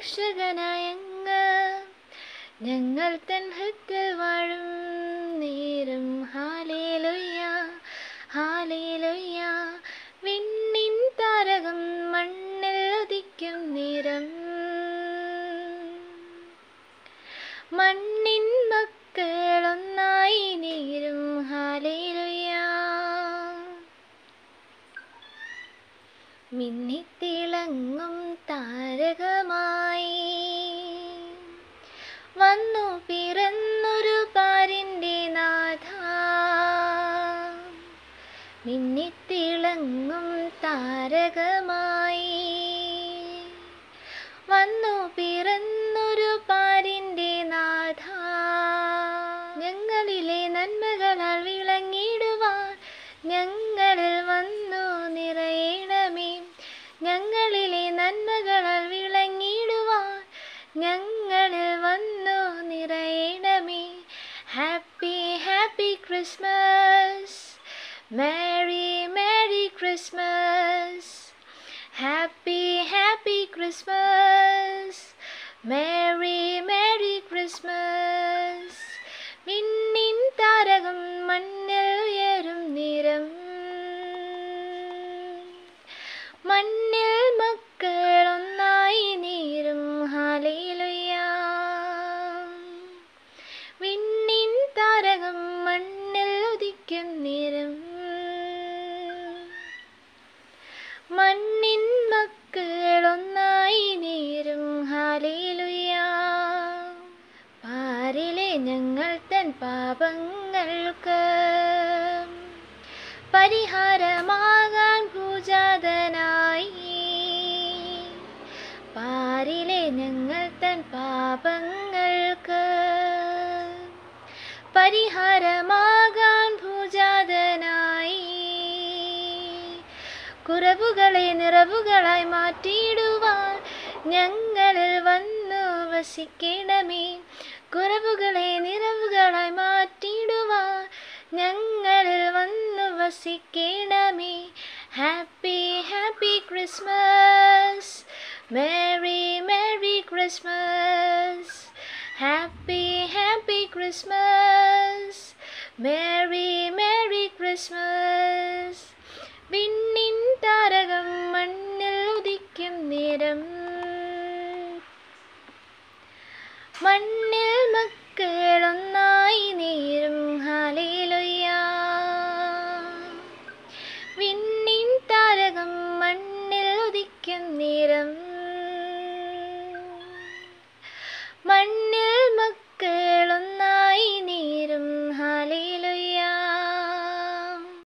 രക്ഷകനായങ്ങ് ഞങ്ങൾ തൻ ഹൃത്തിൽ വാഴും നേരം ഹാലേലുയ്യ ഹാലേലുയ്യ വിണ്ണിൻ താരകം മണ്ണിൽ ഉദിക്കും നേരം മണ്ണിൻ മക്കളൊന്നായി നേരും ഹാലേലുയ്യ മിന്നിത്തിളങ്ങും താരകമായി വന്നു പിറന്നൊരു പാരിൻ്റെ നാഥ മിന്നിത്തിളങ്ങും താരകമായി വന്നു പിറന്നൊരു പാരിൻ്റെ നാഥ ഞങ്ങളിലെ നന്മകളാൽ വിളങ്ങിടുവാൻ ഞങ്ങളിൽ വന്നു നിറയണമേ ഞങ്ങളിലെ നന്മകളാൽ വിളങ്ങിടുവാൻ ഞങ്ങളിൽ വന്നു നിറയണമേ happy happy Christmas merry merry Christmas happy happy Christmas merry merry Christmas വിണ്ണിൻ താരകം മണ്ണിൽ ഉയരും നിരം മണ്ണിൽ മക്കൾ ഒന്നായി നീരും ഹാലേലുയ്യ വിണ്ണിൻ താരകം മണ്ണിൽ ഉദിക്കും നിരം മണ്ണിൻ മക്കൾ ഒന്നായി നേരും ഹാലേലുയ്യ പാരിലെ ഞങ്ങൾ തൻ പാപങ്ങൾക്ക് പരിഹാരമാകാൻ പൂജാതനായി പാരിലെ ഞങ്ങൾ തൻ പാപങ്ങൾക്ക് പരിഹാരമാകാൻ ഭൂജാതനായി കുറവുകളെ നിറവുകളായി മാറ്റിയിടുവാൻ ഞങ്ങളിൽ വന്നു വസിക്കണമേ കുറവുകളെ നിറവുകളായി മാറ്റിയിടുവാൻ ഞങ്ങളിൽ വന്നു വസിക്കണമേ happy happy Christmas merry merry Christmas happy happy Christmas merry merry Christmas win